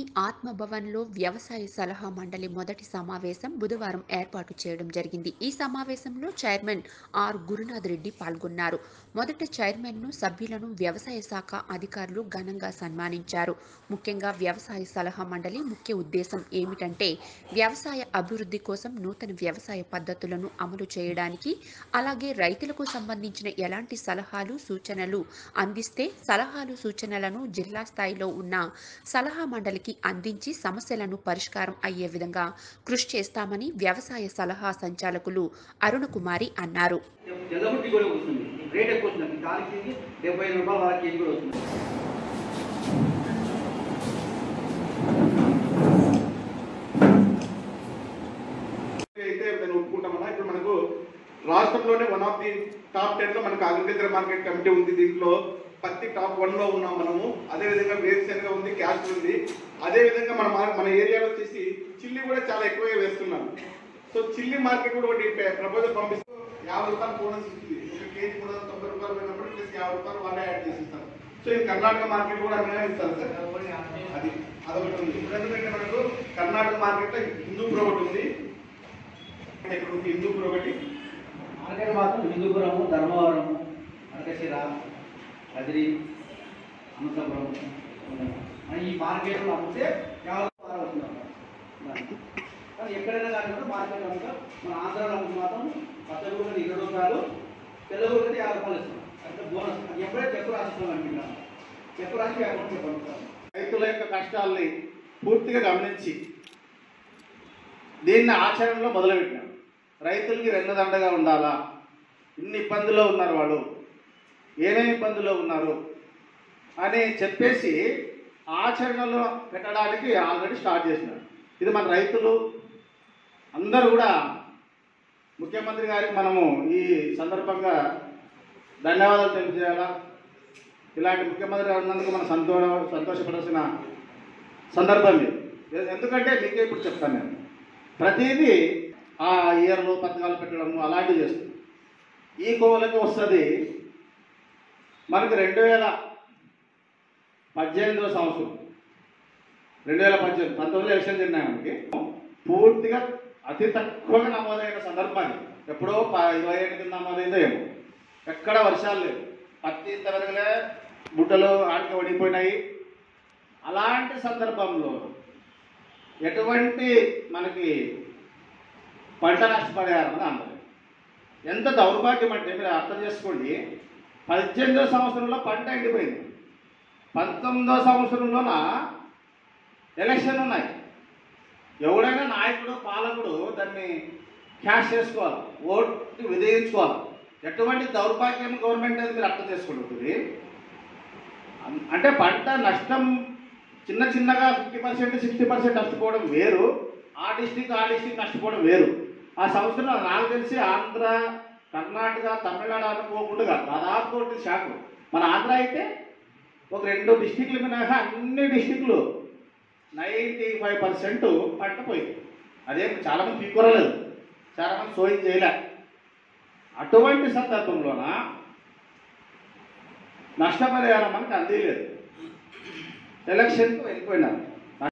ఆత్మభవన్లో వ్యవసాయ సలహా మండలి మొదటి సమావేశం బుధవారం ఏర్పాటు చేయడం జరిగింది ఈ సమావేశంలో చైర్మన్ ఆర్ గురునాథ్ రెడ్డి పాల్గొన్నారు మొదట చైర్మన్ను సభ్యులను వ్యవసాయ శాఖ అధికారులు ఘనంగా సన్మానించారు ముఖ్యంగా వ్యవసాయ సలహా మండలి ముఖ్య ఉద్దేశం ఏమిటంటే వ్యవసాయ అభివృద్ధి కోసం నూతన వ్యవసాయ పద్ధతులను అమలు చేయడానికి అలాగే రైతులకు సంబంధించిన ఎలాంటి సలహాలు సూచనలు అందిస్తే సలహాలు సూచనలను జిల్లా స్థాయిలో ఉన్న సలహా మండలికి అందించి సమస్యలను పరిష్కారం అయ్యే విధంగా కృషి చేస్తామని వ్యవసాయ సలహా సంచాలకులు అరుణకుమారి అన్నారు తెల్లబుట్టి కూడా వస్తుంది రేట్ ఎక్కువ వస్తుంది దానికి ఇది డెబ్బై ఐదు రూపాయలు వాళ్ళ కేజీ కూడా వస్తుంది అయితే నేను ఒప్పుకుంటామన్నా ఇప్పుడు మనకు రాష్ట్రంలోనే one of the top ten లో మనకు అగ్రికల్చర్ మార్కెట్ కమిటీ ఉంది దీంట్లో పత్తి టాప్ వన్ లో ఉన్నాం మనము అదే విధంగా వేరుశెనగ ఉంది క్యాష్ ఉంది అదే విధంగా మన mar- మన ఏరియాలో వచ్చేసి చిల్లి కూడా చాలా ఎక్కువగా వేస్తున్నాం సో చిల్లి మార్కెట్ కూడా ఒకటి ప్రపోజల్ పంపిస్తూ యాభై రూపాయలు బోనస్ ఇస్తుంది ఒక కేజీ మూడు వందల తొంభై రూపాయలు పోయినప్పుడు ప్లస్ యాభై రూపాయలు వాళ్ళే యాడ్ చేసి ఇస్తారు సో ఇది కర్ణాటక మార్కెట్ కూడా అలానే ఇస్తారు సార్ అది అదొకటి ఉంది ఇప్పుడు ఎందుకంటే మనకు కర్ణాటక మార్కెట్ లో హిందూపూర్ ఒకటి ఉంది ఇక్కడ ఉంది హిందూపూర్ ఒకటి మార్కెట్ మాత్రం హిందూపురము ధర్మవరము అరకశిర కదిరి అనంతపురం ఉన్నాయి. మరి ఈ మార్కెట్లో అమ్మితే యాభై రూపాయలు వస్తుంది అన్నమాట. కానీ ఎక్కడైనా కానీ కూడా మార్కెట్ అంతా మన ఆంధ్రాలో అమ్మితే మాత్రం పచ్చగూడలు ఇరవై రూపాయలు తెల్లగూడలు యాభై రూపాయలు ఇస్తున్నాం అంటే బోనస్ అది ఎప్పుడైతే చెక్కు రాసిస్తాం అనుకుంటాం చెక్కు రాసి అకౌంట్కి పంపుతాం రైతుల యొక్క కష్టాల్ని పూర్తిగా గమనించి దీన్ని ఆచరణలో మొదలుపెట్టినాం రైతులకి వెన్నదండగా ఉండాలా ఇన్ని ఇబ్బందుల్లో ఉన్నారు వాళ్ళు ఏమేమి ఇబ్బందుల్లో ఉన్నారు అని చెప్పేసి ఆచరణలో పెట్టడానికి ఆల్రెడీ స్టార్ట్ చేసినారు ఇది మన రైతులు అందరూ కూడా ముఖ్యమంత్రి గారికి మనము ఈ సందర్భంగా ధన్యవాదాలు తెలియజేయాలా ఇలాంటి ముఖ్యమంత్రి గారు ఉన్నందుకు మనం సంతో సంతోషపడాల్సిన సందర్భం ఇది ఎ- ఎందుకంటే మీకే ఇప్పుడు చెప్తాను నేను ప్రతిదీ ఆ ఇయర్లో పథకాలు పెట్టడము అలాంటివి చేస్తుంది ఈ కోవలకి వస్తుంది మనకి రెండు వేల పద్దెనిమిదవ సంవత్సరం రెండు వేల పద్దెనిమిది పంతొమ్మిది ఎలక్షన్ జరిగినాయి మనకి పూర్తిగా అతి తక్కువగా నమోదైన సందర్భాన్ని ఎప్పుడో ప- ఇరవై ఏడు కింద నమోదైందో ఏమో ఎక్కడ వర్షాలు లేవు పత్తి ఇంతవరకులే బుట్టలు ఆడికి పడిపోయినాయి అలాంటి సందర్భంలో ఎటువంటి మనకి పంట నష్టపరిహారం అని అందలేదు ఎంత దౌర్భాగ్యం అంటే మీరు అర్థం చేసుకోండి పద్దెనిమిదో సంవత్సరంలో పంట ఎండిపోయింది పంతొమ్మిదో సంవత్సరంలోన ఎలక్షన్ ఉన్నాయి ఎవడైనా నాయకుడు పాలకుడు దాన్ని క్యాష్ చేసుకోవాలి ఓటు విధించుకోవాలి ఎటువంటి దౌర్భాగ్యం గవర్నమెంట్ అనేది మీరు అర్థం చేసుకుంటుంది అన్- అంటే పంట నష్టం చిన్న చిన్నగా ఫిఫ్టీ పర్సెంట్ సిక్స్టీ పర్సెంట్ నష్టపోవడం వేరు ఆ డిస్టిక్ ఆ డిస్టిక్ నష్టపోవడం వేరు ఆ సంవత్సరంలో నాకు తెలిసి ఆంధ్ర కర్ణాటక తమిళనాడు అనుకోకుండా దాదాపు కోటి శాఖలు మన ఆంధ్ర అయితే ఒక రెండు డిస్టిక్లు మినహా అన్ని డిస్టిక్లు నైంటీ ఫైవ్ పర్సెంట్ పంట పోయింది అదేం చాలామంది పీకొరలేదు చాలామంది సోయింగ్ చేయలే అటువంటి సందర్భంలోన నష్టపరిహారం మనకు అందేయలేదు ఎలక్షన్కి వెళ్ళిపోయినారు